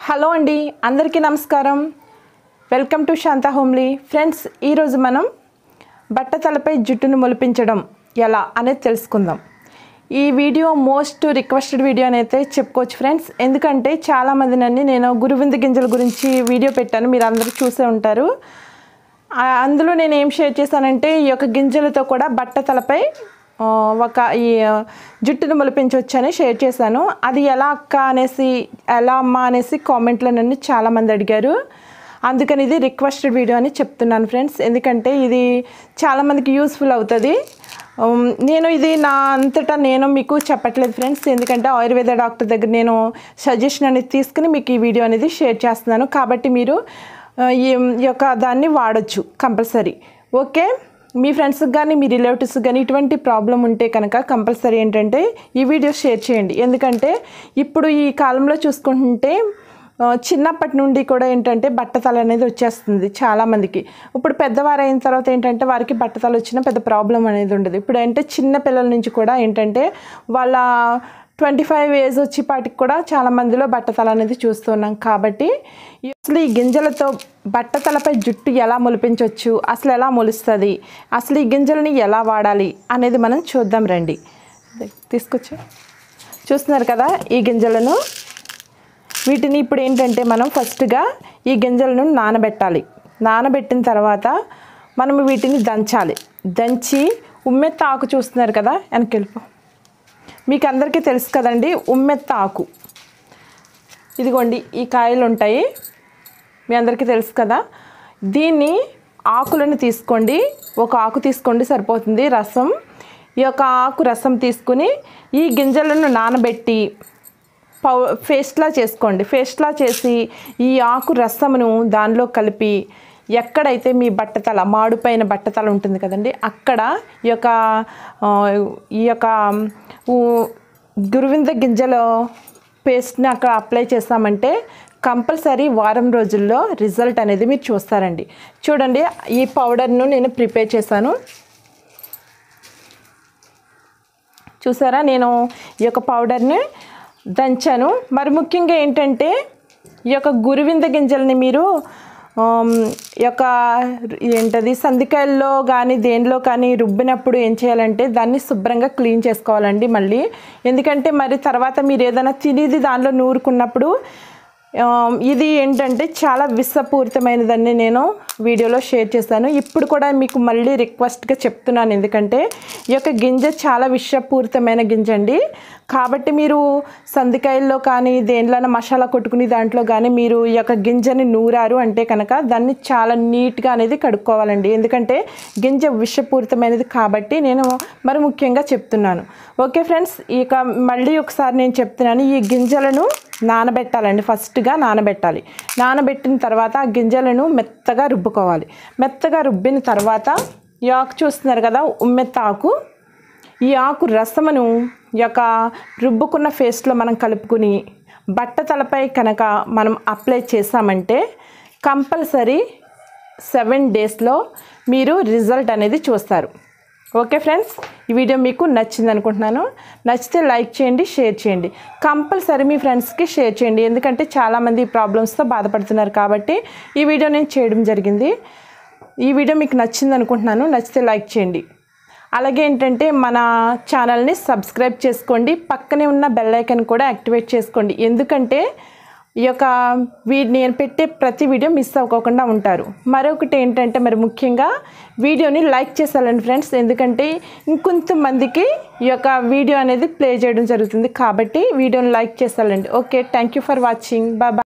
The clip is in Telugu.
హలో అండి అందరికీ నమస్కారం welcome to Shanta homely friends ఈరోజు మనం బట్టతలపై జుట్టును మొలిపించడం ఎలా అనేది తెలుసుకుందాం ఈ వీడియో మోస్ట్ రిక్వెస్టెడ్ వీడియో అని అయితే చెప్పుకోవచ్చు ఫ్రెండ్స్ ఎందుకంటే చాలామంది నన్ను నేను గురువింద గింజల గురించి వీడియో పెట్టాను మీరు అందరూ చూసే ఉంటారు ఆ, అందులో నేను ఏం షేర్ చేశానంటే ఈ యొక్క గింజలతో కూడా బట్టతలపై ఆ, ఒక ఈ ఆ, జుట్టును మొలిపించవచ్చని షేర్ చేశాను అది ఎలా అక్క అనేసి ఎలా అమ్మ అనేసి కామెంట్లో నన్ను చాలామంది అడిగారు అందుకని ఇది రిక్వెస్టెడ్ వీడియో అని చెప్తున్నాను ఫ్రెండ్స్ ఎందుకంటే ఇది చాలామందికి యూస్ఫుల్ అవుతుంది ఉమ్, నేను ఇది నా అంతటా నేను మీకు చెప్పట్లేదు ఫ్రెండ్స్ ఎందుకంటే ఆయుర్వేద డాక్టర్ దగ్గర నేను సజెషన్ అనేది తీసుకుని మీకు ఈ వీడియో అనేది షేర్ చేస్తున్నాను కాబట్టి మీరు ఆ, ఈ ఈ యొక్క దాన్ని వాడచ్చు కంపల్సరీ ఓకే మీ ఫ్రెండ్స్కి కానీ మీ రిలేటివ్స్కి కానీ ఇటువంటి ప్రాబ్లం ఉంటే కనుక కంపల్సరీ ఏంటంటే ఈ వీడియో షేర్ చేయండి ఎందుకంటే ఇప్పుడు ఈ కాలంలో చూసుకుంటుంటే ఆ, చిన్నప్పటి నుండి కూడా ఏంటంటే బట్టతల అనేది వచ్చేస్తుంది చాలామందికి ఇప్పుడు పెద్దవారు అయిన తర్వాత ఏంటంటే వారికి బట్టతల వచ్చిన పెద్ద ప్రాబ్లం అనేది ఉండదు ఇప్పుడు అంటే చిన్న పిల్లల నుంచి కూడా ఏంటంటే వాళ్ళ ట్వంటీ ఫైవ్ ఏజ్ వచ్చేపాటికి కూడా చాలా మందిలో బట్టతల అనేది చూస్తున్నాం కాబట్టి అసలు ఈ గింజలతో బట్టతలపై జుట్టు ఎలా మొలిపించవచ్చు అసలు ఎలా మొలుస్తుంది అసలు ఈ గింజలని ఎలా వాడాలి అనేది మనం చూద్దాం రండి తీసుకొచ్చి చూస్తున్నారు కదా ఈ గింజలను వీటిని ఇప్పుడు ఏంటంటే మనం ఫస్ట్గా ఈ గింజలను నానబెట్టాలి నానబెట్టిన తర్వాత మనం వీటిని దంచాలి దంచి ఉమ్మెత్త ఆకు చూస్తున్నారు కదా వెనకెళ్ళిపో మీకు అందరికీ తెలుసు కదండి ఉమ్మెత్త ఆకు ఇదిగోండి ఈ కాయలు ఉంటాయి మీ అందరికీ తెలుసు కదా దీన్ని ఆకులను తీసుకోండి ఒక ఆకు తీసుకోండి సరిపోతుంది రసం ఈ యొక్క ఆకు రసం తీసుకుని ఈ గింజలను నానబెట్టి పౌ పేస్ట్లా చేసుకోండి పేస్ట్లా చేసి ఈ ఆకు రసమును దానిలో కలిపి ఎక్కడైతే మీ బట్టతల మాడిపోయిన బట్టతల ఉంటుంది కదండి అక్కడ ఈ యొక్క ఆ, ఈ యొక్క ఊ- గురువింద గింజల పేస్ట్ని అక్కడ అప్లై చేస్తామంటే కంపల్సరీ వారం రోజుల్లో రిజల్ట్ అనేది మీరు చూస్తారండి చూడండి ఈ పౌడర్ను నేను ప్రిపేర్ చేశాను చూసారా నేను ఈ యొక్క పౌడర్ని దంచాను మరి ముఖ్యంగా ఏంటంటే ఈ యొక్క గురువింద గింజల్ని మీరు ఆమ్, ఈ యొక్క ఏంటది సందికాయల్లో కానీ దేనిలో కానీ రుబ్బినప్పుడు ఏం చేయాలంటే దాన్ని శుభ్రంగా క్లీన్ చేసుకోవాలండి మళ్ళీ ఎందుకంటే మరి తర్వాత మీరు ఏదైనా తినేది దానిలో నూరుకున్నప్పుడు ఆమ్, ఇది ఏంటంటే చాలా విషపూరితమైనదని నేను వీడియోలో షేర్ చేశాను ఇప్పుడు కూడా మీకు మళ్ళీ రిక్వెస్ట్గా చెప్తున్నాను ఎందుకంటే ఈ యొక్క గింజ చాలా విషపూరితమైన గింజ అండి కాబట్టి మీరు సందికాయల్లో కానీ దేనిలోనైనా మసాలా కొట్టుకుని దాంట్లో కానీ మీరు ఈ యొక్క గింజని నూరారు అంటే కనుక దాన్ని చాలా నీట్గా అనేది కడుక్కోవాలండి ఎందుకంటే గింజ విషపూరితమైనది కాబట్టి నేను మరి ముఖ్యంగా చెప్తున్నాను ఓకే ఫ్రెండ్స్ ఇక మళ్ళీ ఒకసారి నేను చెప్తున్నాను ఈ గింజలను నానబెట్టాలండి ఫస్ట్గా నానబెట్టాలి నానబెట్టిన తర్వాత ఆ గింజలను మెత్తగా రుబ్బుకోవాలి మెత్తగా రుబ్బిన తర్వాత ఈ ఆకు చూస్తున్నారు కదా ఉమ్మెత్త ఆకు ఈ ఆకు రసమును ఈ యొక్క రుబ్బుకున్న ఫేస్లో మనం కలుపుకుని బట్టతలపై కనుక మనం అప్లై చేసామంటే కంపల్సరీ సెవెన్ డేస్లో మీరు రిజల్ట్ అనేది చూస్తారు ఓకే ఫ్రెండ్స్ ఈ వీడియో మీకు నచ్చింది అనుకుంటున్నాను నచ్చితే లైక్ చేయండి షేర్ చేయండి కంపల్సరీ మీ ఫ్రెండ్స్కి షేర్ చేయండి ఎందుకంటే చాలామంది ఈ ప్రాబ్లమ్స్తో బాధపడుతున్నారు కాబట్టి ఈ వీడియో నేను చేయడం జరిగింది ఈ వీడియో మీకు నచ్చింది అనుకుంటున్నాను నచ్చితే లైక్ చేయండి అలాగే ఏంటంటే మన ఛానల్ని సబ్స్క్రైబ్ చేసుకోండి పక్కనే ఉన్న బెల్ ఐకన్ కూడా యాక్టివేట్ చేసుకోండి ఎందుకంటే ఈ యొక్క వీ నేను పెట్టే ప్రతి వీడియో మిస్ అవ్వకుండా ఉంటారు మరొకటి ఏంటంటే మరి ముఖ్యంగా వీడియోని లైక్ చేసాలండి ఫ్రెండ్స్ ఎందుకంటే ఇంకొంతమందికి ఈ యొక్క వీడియో అనేది ప్లే చేయడం జరుగుతుంది కాబట్టి వీడియోని లైక్ చేసాలండి okay thank you for watching bye